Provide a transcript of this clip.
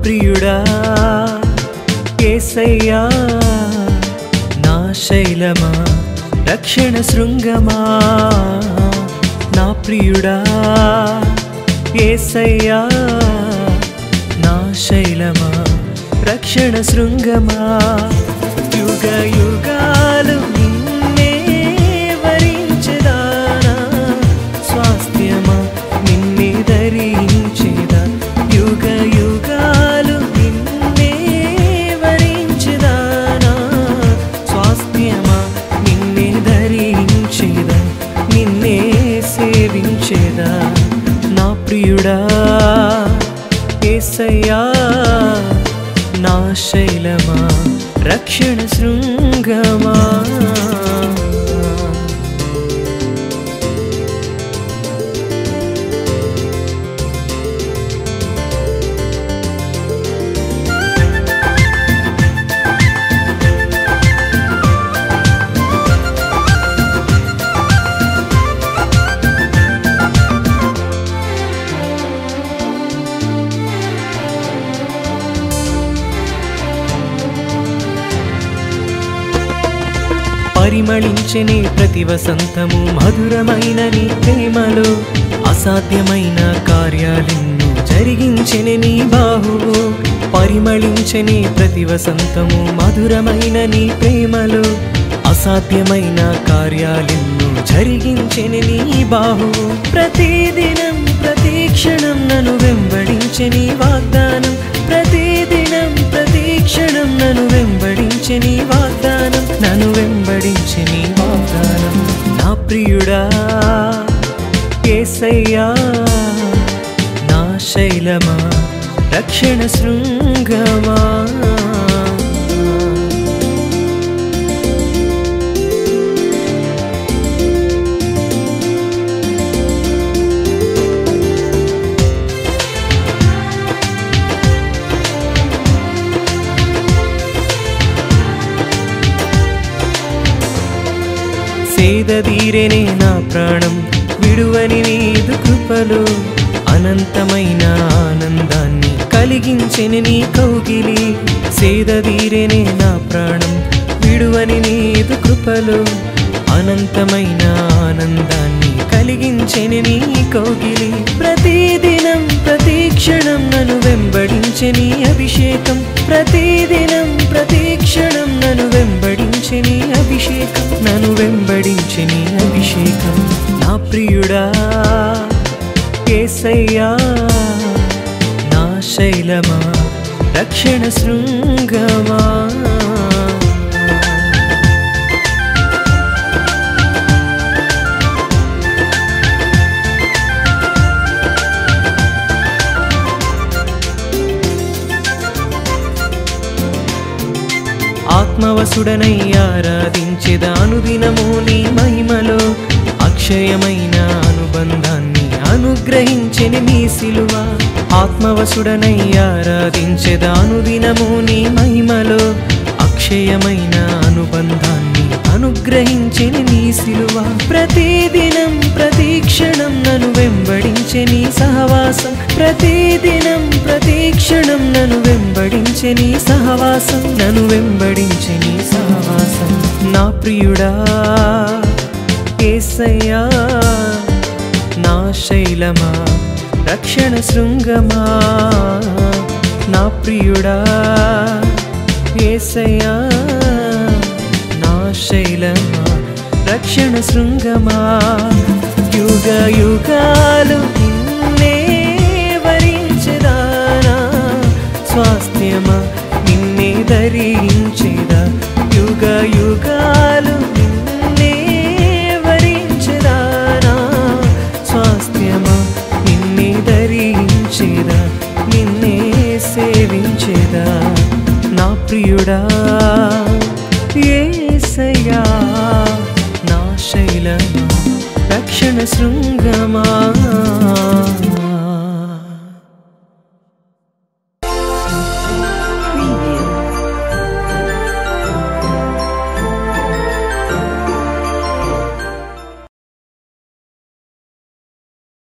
ప్రియుడా ఏసయ్యా నా శైలమా రక్షణ శృంగమా నా ప్రియుడా ఏసయ్యా నా శైలమా రక్షణ శృంగమా యుగ యుగాలు నిన్నే వరించదానా స్వాస్థ్యమా నిన్నే ధరించేదా యుగ యుగాలు నిన్నే వరించదానా స్వాస్థ్యమా నిన్నే ధరించేదా నిన్నే సేవించేదా నా ప్రియుడా ఏసయ్యా నా శైలమా రక్షణ శృంగమా పరిమళించని ప్రతి వసంతము మధురమైన నీ ప్రేమలో అసాధ్యమైన కార్యాలెన్నో జరిగించని నీ బాహువు పరిమళించని ప్రతి వసంతము మధురమైన నీ ప్రేమలో అసాధ్యమైన కార్యాలెన్నో జరిగించని నీ బాహువు ప్రతిదినం ప్రతి క్షణం నన్ను వెంబడించని వాగ్దానం ప్రతిదినం ప్రతి క్షణం నన్ను వెంబడించని వాగ్దానం నన్ను వెంబడించని వాగ్దానం నా ప్రియుడా ఏసయ్యా నా శైలమా రక్షణ శృంగమా సేదదీరెనే నా ప్రాణం విడువని నీదు కృపలు అనంతమైన ఆనందాన్ని కలిగించెని నీ కౌగిలి సేదదీరెనే నా ప్రాణం విడువని నీదు కృపలు అనంతమైన ఆనందాన్ని కలిగించెని నీ కౌగిలి ప్రతిదినం ప్రతి క్షణం నన్ను వెంబడించని అభిషేకం ప్రతిదినం ప్రతి క్షణం నన్ను వెంబడించని అభిషేకం నన్ను వెంబడించని అభిషేకం నా ప్రియుడా ఏసయ్యా నా శైలమా రక్షణ శృంగమా ఆత్మవసుడనై ఆరాధించేద అనుదినము నీ మహిమలో అక్షయమైన అనుబంధాన్ని అనుగ్రహించెని నీ సిలువ ఆత్మవసుడనై ఆరాధించేద అనుదినము నీ మహిమలో అక్షయమైన అనుబంధాన్ని అనుగ్రహించెని నీ సిలువ ప్రతిదినం ప్రతి క్షణం నన్ను వెంబడించె నీ సహవాసం ప్రతిదినం ప్రతి క్షణం నన్ను వెంబడించె నీ సహవాసం నన్ను వెంబడించె నీ సహవాసం నా ప్రియుడా ఏసయ్యా నా శైలమా రక్షణ శృంగమా నా ప్రియుడా ఏసయ్యా నా శైలమా రక్షణ శృంగమా యుగ యుగాలు నిన్నే వరించదానా స్వాస్థ్యమా నిన్నే ధరించేదా యుగ యుగాలు నిన్నే వరించదానా స్వాస్థ్యమా నిన్నే ధరించేదా నిన్నే సేవించేదా నా ప్రియుడా ఏసయ్యా నా శైలమా రక్షణ శృంగమా